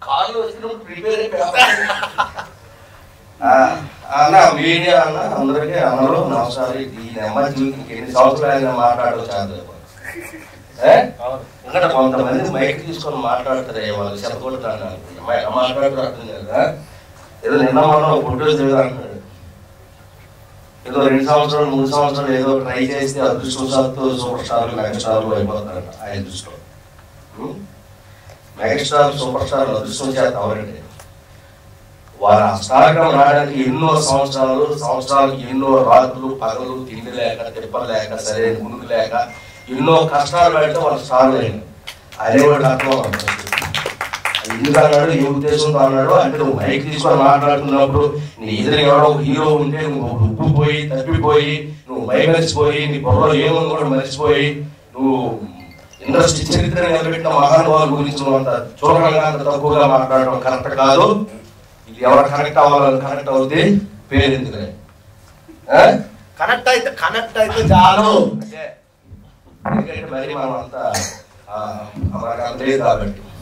కాళ్ళు వచ్చినప్పుడు ప్రిపేర్ అయిపోయి అన్న మీడియా అన్న అందరికీ అందరూ నమస్కారం ఈ నెమ్మది జీవితం ఎన్ని సంవత్సరాలు మాట్లాడవచ్చు చాలు ఇంకా కొంతమంది మైక్ తీసుకొని మాట్లాడతారు వాళ్ళు చెప్పకూడదు ఎలా మాట్లాడుతూ అర్థం కదా ఏదో నిన్న మనం ఫోటో దిగుతాడు ఏదో రెండు సంవత్సరాలు మూడు సంవత్సరాలు ఏదో ట్రై చేస్తే అదృష్టవశాత్తు సూపర్ స్టార్లు మెగా స్టార్లు అయిపోతారంట ఆయన దృష్టిలో ఉం? మెగా స్టార్ సూపర్ స్టార్ అదృష్టం చేత అవరండి వారు ఆ స్టార్గా రావడానికి ఎన్నో సంవత్సరాలు సంవత్సరాలకు ఎన్నో రాత్రులు పగలు తిండి లేక తిప్పలు లేక సరైన గుణుకు లేక ఎన్నో కష్టాలు పెడితే వాళ్ళు స్టార్లు అయినారు అదే వాడు అర్థం అవుతుంది ఎందుకు అన్నాడు ఏ ఉద్దేశంతో అన్నాడు అంటే నువ్వు మైక్ తీసుకొని మాట్లాడుతున్నప్పుడు నీ ఎదురు ఎవడో ఒక హీరో ఉంటే నువ్వు ఉబ్బిపోయి తప్పిపోయి నువ్వు మైక్ మర్చిపోయి నీ బొమ్మలో ఏముంది కూడా మర్చిపోయి నువ్వు ఇండస్ట్రీ చరిత్ర నిలబెట్టిన మహానుభావుల గురించి నువ్వు అంత చూడకంగా అంత తక్కువగా మాట్లాడడం కరెక్ట్ కాదు ఇది ఎవరు కనెక్ట్ అవ్వాలని కనెక్ట్ అవుతే పేరు ఎందుకని ఆ? కనెక్ట్ అయితే కనెక్ట్ అయితే చాలు అంటే ఎందుకంటే మరి మనం అంతా ఆ, మనకు అంత లేదు కాబట్టి